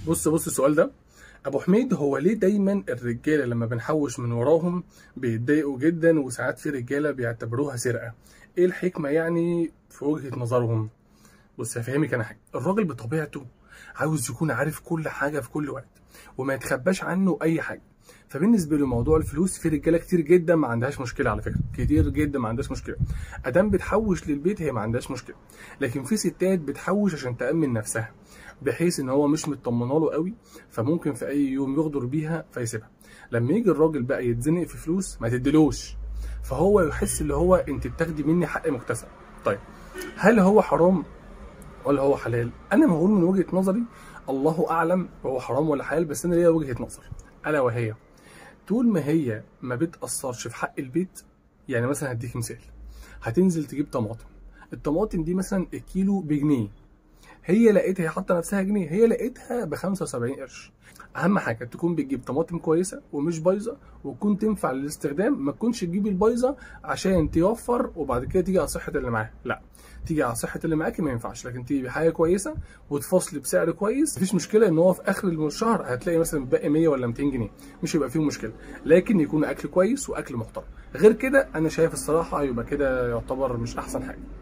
بص بص السؤال ده ابو حميد هو ليه دايما الرجاله لما بنحوش من وراهم بيتضايقوا جدا وساعات في رجاله بيعتبروها سرقه ايه الحكمه يعني في وجهه نظرهم بص هفهمك انا حاجه الراجل بطبيعته عاوز يكون عارف كل حاجه في كل وقت وما يتخباش عنه اي حاجه فبالنسبه له موضوع الفلوس في رجاله كتير جدا ما عندهاش مشكله على فكره كتير جدا ما عندهاش مشكله ادام بتحوش للبيت هي ما عندهاش مشكله لكن في ستات بتحوش عشان تامن نفسها بحيث ان هو مش مطمنه له قوي فممكن في اي يوم يغدر بيها فيسيبها لما يجي الراجل بقى يتزنق في فلوس ما تديلوش فهو يحس اللي هو انت بتاخدي مني حق مكتسب طيب هل هو حرام ولا هو حلال انا بقول من وجهه نظري الله اعلم هو حرام ولا حلال بس انا ليا وجهه نظر الا وهي طول ما هي ما بتاثرش في حق البيت يعني مثلا هديك مثال هتنزل تجيب طماطم الطماطم دي مثلا الكيلو بجنيه هي لقيتها هي حاطه نفسها جنيه هي لقيتها ب 75 قرش اهم حاجه تكون بتجيب طماطم كويسه ومش بايظه وتكون تنفع للاستخدام ما تكونش تجيب البايظه عشان توفر وبعد كده تيجي على صحه اللي معاها لا تيجي على صحه اللي معاكي ما ينفعش لكن تيجي بحاجه كويسه وتفصل بسعر كويس مفيش مشكله ان هو في اخر الشهر هتلاقي مثلا باقي 100 ولا 200 جنيه مش هيبقى فيه مشكله لكن يكون اكل كويس واكل محترم غير كده انا شايف الصراحه يبقى كده يعتبر مش احسن حاجه